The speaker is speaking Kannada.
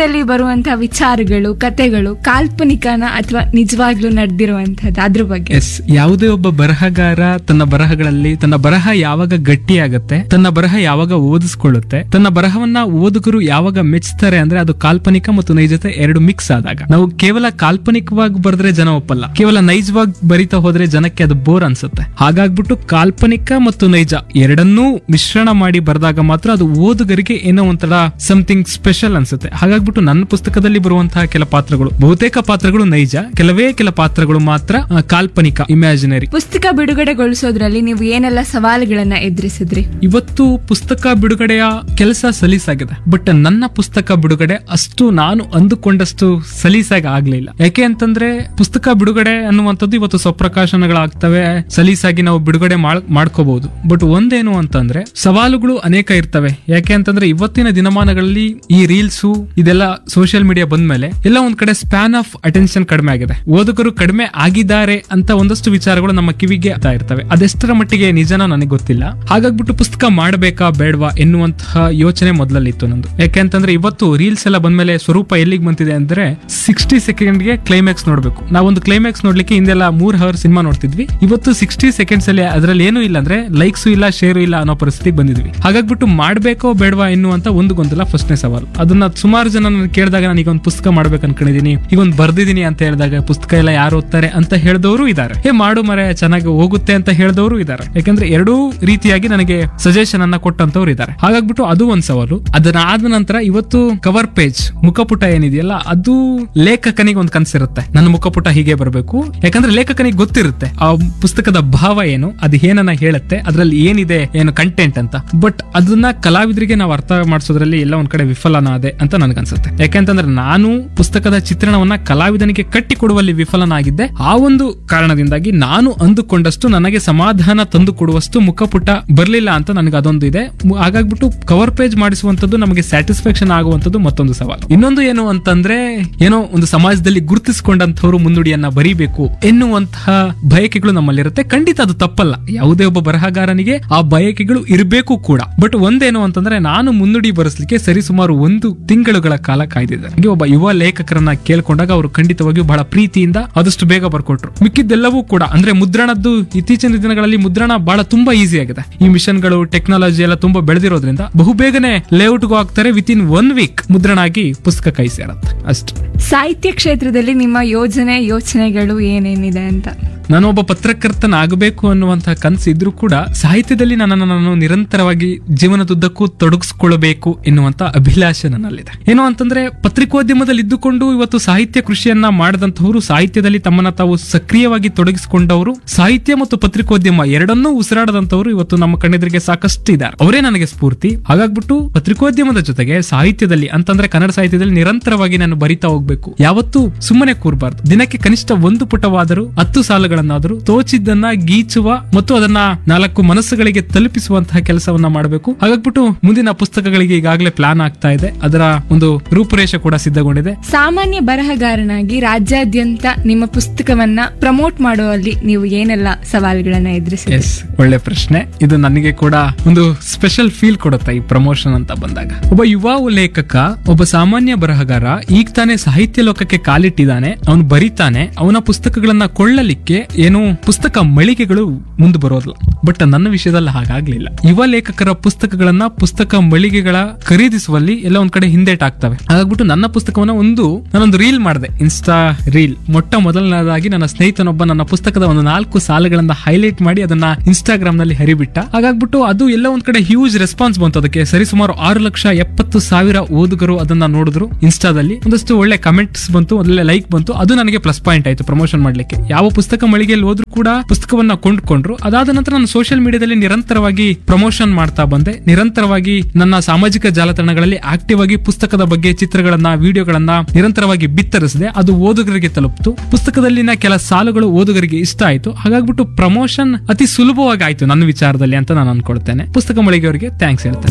ಪುಸ್ತಕದಲ್ಲಿ ಬರುವಂತಹ ವಿಚಾರಗಳು ಕತೆಗಳು ಕಾಲ್ಪನಿಕನ ಅಥವಾ ನಿಜವಾಗ್ಲೂ ನಡೆದಿರುವಂತಹದ್ದು ಅದ್ರ ಬಗ್ಗೆ ಎಸ್ ಯಾವುದೇ ಒಬ್ಬ ಬರಹಗಾರ ತನ್ನ ಬರಹಗಳಲ್ಲಿ ತನ್ನ ಬರಹ ಯಾವಾಗ ಗಟ್ಟಿಯಾಗತ್ತೆ ತನ್ನ ಬರಹ ಯಾವಾಗ ಓದಿಸ್ಕೊಳ್ಳುತ್ತೆ ತನ್ನ ಬರಹವನ್ನ ಓದುಗರು ಯಾವಾಗ ಮೆಚ್ಚುತ್ತಾರೆ ಅಂದ್ರೆ ಅದು ಕಾಲ್ಪನಿಕ ಮತ್ತು ನೈಜತೆ ಎರಡು ಮಿಕ್ಸ್ ಆದಾಗ ನಾವು ಕೇವಲ ಕಾಲ್ಪನಿಕವಾಗಿ ಬರೆದ್ರೆ ಜನ ಒಪ್ಪಲ್ಲ ಕೇವಲ ನೈಜವಾಗಿ ಬರಿತಾ ಹೋದ್ರೆ ಜನಕ್ಕೆ ಅದು ಬೋರ್ ಅನ್ಸುತ್ತೆ ಹಾಗಾಗ್ಬಿಟ್ಟು ಕಾಲ್ಪನಿಕ ಮತ್ತು ನೈಜ ಎರಡನ್ನೂ ಮಿಶ್ರಣ ಮಾಡಿ ಬರೆದಾಗ ಮಾತ್ರ ಅದು ಓದುಗರಿಗೆ ಏನೋ ಒಂಥರ ಸಮಥಿಂಗ್ ಸ್ಪೆಷಲ್ ಅನ್ಸುತ್ತೆ ಹಾಗಾಗ್ಬಿಟ್ಟು ನನ್ನ ಪುಸ್ತಕದಲ್ಲಿ ಬರುವಂತಹ ಕೆಲ ಪಾತ್ರಗಳು ಬಹುತೇಕ ಪಾತ್ರಗಳು ನೈಜ ಕೆಲವೇ ಕೆಲ ಪಾತ್ರಗಳು ಮಾತ್ರ ಆ, ಕಾಲ್ಪನಿಕ ಇಮ್ಯಾಜಿನರಿ ಪುಸ್ತಕ ಬಿಡುಗಡೆಗೊಳಿಸೋದ್ರಲ್ಲಿ ನೀವು ಏನೆಲ್ಲ ಸವಾಲುಗಳನ್ನ ಎದುರಿಸಿದ್ರಿ ಇವತ್ತು ಪುಸ್ತಕ ಬಿಡುಗಡೆಯ ಕೆಲಸ ಸಲೀಸಾಗಿದೆ ಬಟ್ ನನ್ನ ಪುಸ್ತಕ ಬಿಡುಗಡೆ ಅಷ್ಟು ನಾನು ಅಂದುಕೊಂಡಷ್ಟು ಸಲೀಸಾಗಿ ಆಗ್ಲಿಲ್ಲ ಯಾಕೆ ಅಂತಂದ್ರೆ ಪುಸ್ತಕ ಬಿಡುಗಡೆ ಅನ್ನುವಂಥದ್ದು ಇವತ್ತು ಸ್ವಪ್ರಕಾಶನಗಳಾಗ್ತವೆ ಸಲೀಸಾಗಿ ನಾವು ಬಿಡುಗಡೆ ಮಾಡ್- ಮಾಡ್ಕೋಬಹುದು ಬಟ್ ಒಂದೇನು ಅಂತಂದ್ರೆ ಸವಾಲುಗಳು ಅನೇಕ ಇರ್ತವೆ ಯಾಕೆ ಅಂತಂದ್ರೆ ಇವತ್ತಿನ ದಿನಮಾನಗಳಲ್ಲಿ ಈ ರೀಲ್ಸು ಇದೆಲ್ಲ ಸೋಷಿಯಲ್ ಮೀಡಿಯಾ ಬಂದ್ಮೇಲೆ ಎಲ್ಲ ಒಂದ್ ಕಡೆ ಸ್ಪ್ಯಾನ್ ಆಫ್ ಅಟೆನ್ಷನ್ ಕಡಿಮೆ ಆಗಿದೆ ಓದುಗರು ಕಡಿಮೆ ಆಗಿದ್ದಾರೆ ಅಂತ ಒಂದಷ್ಟು ವಿಚಾರಗಳು ನಮ್ಮ ಕಿವಿಗೆ ಆಗ್ತಾ ಇರ್ತವೆ ಅದೆಷ್ಟರ ಮಟ್ಟಿಗೆ ನಿಜನ ನನಗೆ ಗೊತ್ತಿಲ್ಲ ಹಾಗಾಗ್ಬಿಟ್ಟು ಪುಸ್ತಕ ಮಾಡಬೇಕಾ ಬೇಡವಾ ಎನ್ನುವಂತಹ ಯೋಚನೆ ಮೊದಲಲ್ಲಿತ್ತು ನಂದು ಯಾಕೆ ಅಂತಂದ್ರೆ ಇವತ್ತು ರೀಲ್ಸ್ ಎಲ್ಲ ಬಂದ್ಮೇಲೆ ಸ್ವರೂಪ ಎಲ್ಲಿಗೆ ಬಂತಿದೆ ಅಂದ್ರೆ ಸಿಕ್ಸ್ಟಿ ಸೆಕೆಂಡ್ಗೆ ಕ್ಲೈಮ್ಯಾಕ್ಸ್ ನೋಡ್ಬೇಕು ನಾವೊಂದು ಕ್ಲೈಮ್ಯಾಕ್ಸ್ ನೋಡ್ಲಿಕ್ಕೆ ಹಿಂದೆಲ್ಲ ಮೂರ್ ಅವರ್ ಸಿನಿಮಾ ನೋಡ್ತಿದ್ವಿ ಇವತ್ತು ಸಿಕ್ಸ್ಟಿ ಸೆಕೆಂಡ್ಸ್ ಅಲ್ಲಿ ಅದರಲ್ಲಿ ಏನೂ ಇಲ್ಲ ಅಂದ್ರೆ ಲೈಕ್ಸ್ ಇಲ್ಲ ಶೇರು ಇಲ್ಲ ಅನ್ನೋ ಪರಿಸ್ಥಿತಿಗೆ ಬಂದಿದ್ವಿ ಹಾಗಾಗ್ಬಿಟ್ಟು ಮಾಡ್ಬೇಕೋ ಬೇಡವಾ ಎನ್ನುವಂತ ಒಂದು ಗೊಂದಲ ಫಸ್ಟ್ನೇ ಸವಾಲು ಅದನ್ನ ಸುಮಾರು ಜನ ನಾನು ಕೇಳಿದಾಗ ನಾನು ಈಗ ಒಂದು ಪುಸ್ತಕ ಮಾಡ್ಬೇಕು ಅನ್ಕೊಂಡಿದೀನಿ ಈಗ ಒಂದು ಬರ್ದಿದ್ದೀನಿ ಅಂತ ಹೇಳಿದಾಗ ಪುಸ್ತಕ ಎಲ್ಲ ಯಾರು ಓದ್ತಾರೆ ಅಂತ ಹೇಳಿದವರು ಇದ್ದಾರೆ ಹೇ ಮಾಡು ಮರೆ ಚೆನ್ನಾಗಿ ಹೋಗುತ್ತೆ ಅಂತ ಹೇಳಿದವರು ಇದ್ದಾರೆ ಯಾಕಂದ್ರೆ ಎರಡೂ ರೀತಿಯಾಗಿ ನನಗೆ ಸಜೆಷನ್ ಅನ್ನ ಕೊಟ್ಟಂತವ್ರು ಇದ್ದಾರೆ ಹಾಗಾಗ್ಬಿಟ್ಟು ಅದು ಒಂದ್ ಸವಾಲು ಅದನ್ನ ಆದ ನಂತರ ಇವತ್ತು ಕವರ್ ಪೇಜ್ ಮುಖಪುಟ ಏನಿದೆಯಲ್ಲ ಅದು ಲೇಖಕನಿಗೆ ಒಂದು ಕನ್ಸಿರುತ್ತೆ ನನ್ನ ಮುಖಪುಟ ಹೀಗೆ ಬರಬೇಕು ಯಾಕಂದ್ರೆ ಲೇಖಕನಿಗೆ ಗೊತ್ತಿರುತ್ತೆ ಆ ಪುಸ್ತಕದ ಭಾವ ಏನು ಅದು ಏನನ್ನ ಹೇಳುತ್ತೆ ಅದ್ರಲ್ಲಿ ಏನಿದೆ ಏನು ಕಂಟೆಂಟ್ ಅಂತ ಬಟ್ ಅದನ್ನ ಕಲಾವಿದರಿಗೆ ನಾವು ಅರ್ಥ ಮಾಡಿಸೋದ್ರಲ್ಲಿ ಎಲ್ಲ ಒಂದ್ ಕಡೆ ವಿಫಲನಾದೆ ಅಂತ ನನ್ಗನ್ಸುತ್ತೆ ಯಾಕೆಂತಂದ್ರೆ ನಾನು ಪುಸ್ತಕದ ಚಿತ್ರಣವನ್ನ ಕಲಾವಿದನಿಗೆ ಕಟ್ಟಿಕೊಡುವಲ್ಲಿ ವಿಫಲನಾಗಿದ್ದೆ ಆ ಒಂದು ಕಾರಣದಿಂದಾಗಿ ನಾನು ಅಂದುಕೊಂಡಷ್ಟು ನನಗೆ ಸಮಾಧಾನ ತಂದು ಕೊಡುವಷ್ಟು ಮುಖಪುಟ ಬರ್ಲಿಲ್ಲ ಅಂತ ನನಗೆ ಅದೊಂದು ಇದೆ ಮು- ಹಾಗಾಗ್ಬಿಟ್ಟು ಕವರ್ ಪೇಜ್ ಮಾಡಿಸುವಂತದ್ದು ನಮಗೆ ಸ್ಯಾಟಿಸ್ಫ್ಯಾಕ್ಷನ್ ಆಗುವಂತದ್ದು ಮತ್ತೊಂದು ಸವಾಲು ಇನ್ನೊಂದು ಏನು ಅಂತಂದ್ರೆ ಏನೋ ಒಂದು ಸಮಾಜದಲ್ಲಿ ಗುರುತಿಸಿಕೊಂಡಂತವ್ರು ಮುನ್ನುಡಿಯನ್ನ ಬರೀಬೇಕು ಎನ್ನುವಂತಹ ಬಯಕೆಗಳು ನಮ್ಮಲ್ಲಿರುತ್ತೆ ಖಂಡಿತ ಅದು ತಪ್ಪಲ್ಲ ಯಾವುದೇ ಒಬ್ಬ ಬರಹಗಾರನಿಗೆ ಆ ಬಯಕೆಗಳು ಇರಬೇಕು ಕೂಡ ಬಟ್ ಒಂದೇನು ಅಂತಂದ್ರೆ ನಾನು ಮುನ್ನುಡಿ ಬರೆಸಲಿಕ್ಕೆ ಸರಿಸುಮಾರು ಒಂದು ತಿಂಗಳುಗಳ ಕಾಲ ಕಾಯ್ದಿದ್ದೆ ಹಾಗೆ ಒಬ್ಬ ಯುವ ಲೇಖಕರನ್ನ ಕೇಳ್ಕೊಂಡಾಗ ಅವರು ಖಂಡಿತವಾಗಿಯೂ ಬಹಳ ಪ್ರೀತಿಯಿಂದ ಆದಷ್ಟು ಬೇಗ ಬರ್ಕೊಟ್ರು ಮಿಕ್ಕಿದ್ದೆಲ್ಲವೂ ಕೂಡ ಅಂದ್ರೆ ಮುದ್ರಣದ್ದು ಇತ್ತೀಚಿನ ದಿನಗಳಲ್ಲಿ ಮುದ್ರಣ ಬಹಳ ತುಂಬಾ ಈಸಿ ಆಗಿದೆ ಈ ಮಿಷನ್ಗಳು ಟೆಕ್ನಾಲಜಿ ಎಲ್ಲ ತುಂಬಾ ಬೆಳೆದಿರೋದ್ರಿಂದ ಬಹುಬೇಗನೆ ಲೇಔಟ್ಗೂ ಆಗ್ತಾರೆ ವಿತ್ ಇನ್ ಒನ್ ವೀಕ್ ಮುದ್ರಣ ಆಗಿ ಪುಸ್ತಕ ಕೈ ಸೇರತ್ತೆ ಅಷ್ಟು ಸಾಹಿತ್ಯ ಕ್ಷೇತ್ರದಲ್ಲಿ ನಿಮ್ಮ ಯೋಜನೆ ಯೋಚನೆಗಳು ಏನೇನಿದೆ ಅಂತ ನಾನು ಒಬ್ಬ ಪತ್ರಕರ್ತನಾಗಬೇಕು ಅನ್ನುವಂತಹ ಕನಸು ಇದ್ರೂ ಕೂಡ ಸಾಹಿತ್ಯದಲ್ಲಿ ನನ್ನನ್ನು ನಾನು ನಿರಂತರವಾಗಿ ಜೀವನದುದ್ದಕ್ಕೂ ತೊಡಗಿಸ್ಕೊಳ್ಬೇಕು ಎನ್ನುವಂತ ಅಭಿಲಾಷೆ ನನ್ನಲ್ಲಿದೆ ಏನು ಅಂತಂದ್ರೆ ಪತ್ರಿಕೋದ್ಯಮದಲ್ಲಿ ಇದ್ದುಕೊಂಡು ಇವತ್ತು ಸಾಹಿತ್ಯ ಕೃಷಿಯನ್ನ ಮಾಡಿದಂತಹವರು ಸಾಹಿತ್ಯದಲ್ಲಿ ತಮ್ಮನ್ನ ತಾವು ಸಕ್ರಿಯವಾಗಿ ತೊಡಗಿಸಿಕೊಂಡವರು ಸಾಹಿತ್ಯ ಮತ್ತು ಪತ್ರಿಕೋದ್ಯಮ ಎರಡನ್ನೂ ಉಸಿರಾಡದಂತವರು ಇವತ್ತು ನಮ್ಮ ಕಣ್ಣೆದುರಿಗೆ ಸಾಕಷ್ಟು ಇದ್ದಾರೆ ಅವರೇ ನನಗೆ ಸ್ಫೂರ್ತಿ ಹಾಗಾಗ್ಬಿಟ್ಟು ಪತ್ರಿಕೋದ್ಯಮದ ಜೊತೆಗೆ ಸಾಹಿತ್ಯದಲ್ಲಿ ಅಂತಂದ್ರೆ ಕನ್ನಡ ಸಾಹಿತ್ಯದಲ್ಲಿ ನಿರಂತರವಾಗಿ ನಾನು ಬರಿತಾ ಹೋಗ್ಬೇಕು ಯಾವತ್ತೂ ಸುಮ್ಮನೆ ಕೂರಬಾರ್ದು ದಿನಕ್ಕೆ ಕನಿಷ್ಠ ಒಂದು ಪುಟವಾದರೂ ಹತ್ತು ಸಾಲುಗಳನ್ನಾದರೂ ತೋಚಿದ್ದನ್ನ ಗೀಚುವ ಮತ್ತು ಅದನ್ನ ನಾಲ್ಕು ಮನಸ್ಸುಗಳಿಗೆ ತಲುಪಿಸುವಂತಹ ಕೆಲಸವನ್ನ ಮಾಡಬೇಕು ಹಾಗಾಗ್ಬಿಟ್ಟು ಮುಂದಿನ ಪುಸ್ತಕಗಳಿಗೆ ಈಗಾಗಲೇ ಪ್ಲಾನ್ ಆಗ್ತಾ ಇದೆ ಅದರ ಒಂದು ರೂಪುರೇಷೆ ಕೂಡ ಸಿದ್ಧಗೊಂಡಿದೆ ಸಾಮಾನ್ಯ ಬರಹಗಾರನಾಗಿ ರಾಜ್ಯಾದ್ಯಂತ ನಿಮ್ಮ ಪುಸ್ತಕವನ್ನ ಪ್ರಮೋಟ್ ಮಾಡುವಲ್ಲಿ ನೀವು ಏನೆಲ್ಲ ಸವಾಲುಗಳನ್ನ ಎದುರಿಸಿದ್ರಿ ಎಸ್ ಒಳ್ಳೆ ಪ್ರಶ್ನೆ ಇದು ನನಗೆ ಕೂಡ ಒಂದು ಸ್ಪೆಷಲ್ ಫೀಲ್ ಕೊಡುತ್ತೆ ಈ ಪ್ರಮೋಷನ್ ಅಂತ ಬಂದಾಗ ಒಬ್ಬ ಯುವ ಲೇಖಕ ಒಬ್ಬ ಸಾಮಾನ್ಯ ಬರಹಗಾರ ಈಗ ತಾನೇ ಸಾಹಿತ್ಯ ಲೋಕಕ್ಕೆ ಕಾಲಿಟ್ಟಿದ್ದಾನೆ ಅವನು ಬರಿತಾನೆ ಅವನ ಪುಸ್ತಕಗಳನ್ನ ಕೊಳ್ಳಲಿಕ್ಕೆ ಏನು ಪುಸ್ತಕ ಮಳಿಗೆಗಳು ಮುಂದೆ ಬರೋದಿಲ್ಲ ಬಟ್ ನನ್ನ ವಿಷಯದಲ್ಲಿ ಹಾಗಾಗ್ಲಿಲ್ಲ ಯುವ ಲೇಖಕರ ಪುಸ್ತಕಗಳನ್ನ ಪುಸ್ತಕ ಮಳಿಗೆಗಳ ಖರೀದಿಸುವಲ್ಲಿ ಎಲ್ಲ ಒಂದ್ ಕಡೆ ಹಿಂದೇಟಾಗ್ತವೆ ಹಾಗಾಗ್ಬಿಟ್ಟು ನನ್ನ ಪುಸ್ತಕವನ್ನ ಒಂದು ನಾನೊಂದು ರೀಲ್ ಮಾಡಿದೆ ಇನ್ಸ್ಟಾ ರೀಲ್ ಮೊಟ್ಟ ಮೊದಲನೇದಾಗಿ ನನ್ನ ಸ್ನೇಹಿತನೊಬ್ಬ ನನ್ನ ಪುಸ್ತಕದ ಒಂದು ನಾಲ್ಕು ಸಾಲುಗಳನ್ನ ಹೈಲೈಟ್ ಮಾಡಿ ಅದನ್ನ ಇನ್ಸ್ಟಾಗ್ರಾಮ್ ನಲ್ಲಿ ಹರಿಬಿಟ್ಟ ಹಾಗಾಗ್ಬಿಟ್ಟು ಅದು ಎಲ್ಲ ಒಂದ್ ಕಡೆ ಹ್ಯೂಜ್ ರೆಸ್ಪಾನ್ಸ್ ಬಂತು ಅದಕ್ಕೆ ಸರಿಸುಮಾರು ಆರು ಲಕ್ಷ ಎಪ್ಪತ್ತು ಸಾವಿರ ಓದುಗರು ಅದನ್ನ ನೋಡಿದ್ರು ಇನ್ಸ್ಟಾದಲ್ಲಿ ಒಂದಷ್ಟು ಒಳ್ಳೆ ಕಮೆಂಟ್ಸ್ ಬಂತು ಒಳ್ಳೆ ಲೈಕ್ ಬಂತು ಅದು ನನಗೆ ಪ್ಲಸ್ ಪಾಯಿಂಟ್ ಆಯ್ತು ಪ್ರಮೋಷನ್ ಮಾಡ್ಲಿಕ್ಕೆ ಯಾವ ಪುಸ್ತಕ ಮಳಿಗೆಯಲ್ಲಿ ಹೋದ್ರು ಕೂಡ ಪುಸ್ತಕವನ್ನ ಕೊಂಡ್ಕೊಂಡ್ರು ಅದಾದ ನಂತರ ನಾನು ಸೋಷಿಯಲ್ ಮೀಡಿಯಾದಲ್ಲಿ ನಿರಂತರವಾಗಿ ಪ್ರಮೋಷನ್ ಮಾಡ್ತಾ ಬಂದೆ ನಿರಂತರವಾಗಿ ನನ್ನ ಸಾಮಾಜಿಕ ಜಾಲತಾಣಗಳಲ್ಲಿ ಆಕ್ಟಿವ್ ಆಗಿ ಪುಸ್ತಕದ ಬಗ್ಗೆ ಚಿತ್ರಗಳನ್ನ ವಿಡಿಯೋಗಳನ್ನ ನಿರಂತರವಾಗಿ ಬಿತ್ತರಿಸಿದೆ ಅದು ಓದುಗರಿಗೆ ತಲುಪ್ತು ಪುಸ್ತಕದಲ್ಲಿನ ಕೆಲ ಸಾಲುಗಳು ಓದುಗರಿಗೆ ಇಷ್ಟ ಆಯ್ತು ಹಾಗಾಗ್ಬಿಟ್ಟು ಪ್ರಮೋಷನ್ ಅತಿ ಸುಲಭವಾಗಿ ಆಯ್ತು ನನ್ನ ವಿಚಾರದಲ್ಲಿ ಅಂತ ನಾನು ಅನ್ಕೊಳ್ತೇನೆ ಪುಸ್ತಕ ಮಳಿಗೆಯವರಿಗೆ ಥ್ಯಾಂಕ್ಸ್ ಹೇಳ್ತೇನೆ